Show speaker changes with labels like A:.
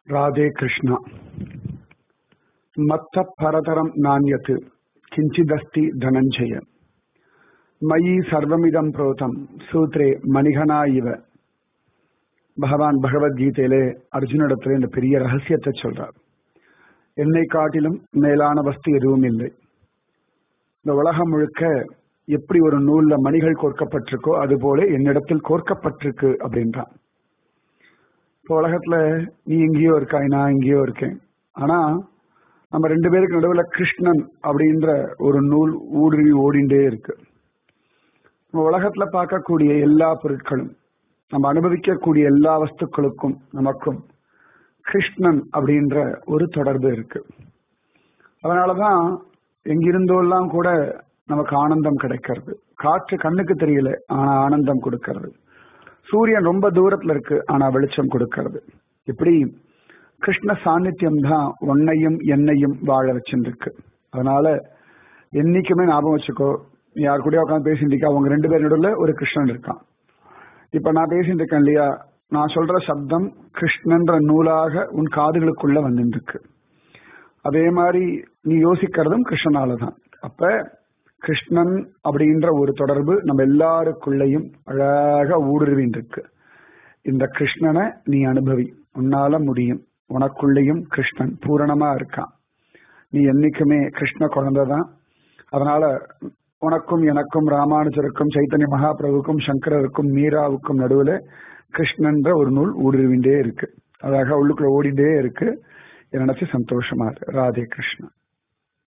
A: राधे कृष्ण मत्त परतरं नान्यत् किञ्चिदस्ति धनञ्जय मयि सर्वमिदं प्रोतं சூத்ரே மணிகனா இவ பகவான் பகவத்கீதையிலே அர்ஜுனிடத்துல இந்த பெரிய ரகசியத்தை சொல்றார் என்னை காட்டிலும் மேலான வஸ்து எதுவும் இல்லை இந்த உலகம் முழுக்க எப்படி ஒரு நூல்ல மணிகள் கோர்க்கப்பட்டிருக்கோ அது போல என்னிடத்தில் கோர்க்கப்பட்டிருக்கு அப்படின்றான் இப்போ உலகத்துல நீ எங்கேயோ இருக்காய் நான் எங்கேயோ இருக்கேன் ஆனா நம்ம ரெண்டு பேருக்கு நடுவில் கிருஷ்ணன் அப்படின்ற ஒரு நூல் ஊடுருவி ஓடிண்டே இருக்கு நம்ம உலகத்துல பார்க்கக்கூடிய எல்லா பொருட்களும் நம்ம அனுபவிக்கக்கூடிய எல்லா வஸ்துக்களுக்கும் நமக்கும் கிருஷ்ணன் அப்படின்ற ஒரு தொடர்பு இருக்கு அதனாலதான் எங்கிருந்தோெல்லாம் கூட நமக்கு ஆனந்தம் கிடைக்கிறது காற்று கண்ணுக்கு தெரியல ஆனா ஆனந்தம் கொடுக்கிறது சூரியன் ரொம்ப தூரத்துல இருக்கு ஆனா வெளிச்சம் கொடுக்கிறது இப்படி கிருஷ்ண சாநித்தியம் தான் உன்னையும் என்னையும் வாழ வச்சுருக்கு அதனால என்னைக்குமே ஞாபகம் வச்சுக்கோ நீ யார் கூட உட்காந்து பேசிட்டு இருக்கா அவங்க ரெண்டு பேர் நடுவில் ஒரு கிருஷ்ணன் இருக்கான் இப்ப நான் பேசிட்டு இருக்கேன் இல்லையா நான் சொல்ற சப்தம் கிருஷ்ணன்ற நூலாக உன் காதுகளுக்குள்ள வந்துருக்கு அதே மாதிரி நீ யோசிக்கிறதும் கிருஷ்ணனால தான் அப்ப கிருஷ்ணன் அப்படின்ற ஒரு தொடர்பு நம்ம எல்லாருக்குள்ளயும் அழகாக ஊடுருவின் இருக்கு இந்த கிருஷ்ணனை நீ அனுபவி உன்னால முடியும் உனக்குள்ளேயும் கிருஷ்ணன் பூரணமா இருக்கான் நீ என்னைக்குமே கிருஷ்ண குழந்தை தான் அதனால உனக்கும் எனக்கும் ராமானுஜருக்கும் சைத்தன்ய மகாபிரபுக்கும் சங்கரருக்கும் மீராவுக்கும் நடுவுல கிருஷ்ணன்ற ஒரு நூல் ஊடுருவிண்டே இருக்கு அழகா உள்ளுக்குள்ள ஓடிண்டே இருக்கு நினைச்சு சந்தோஷமா இருக்கு ராதே கிருஷ்ணன்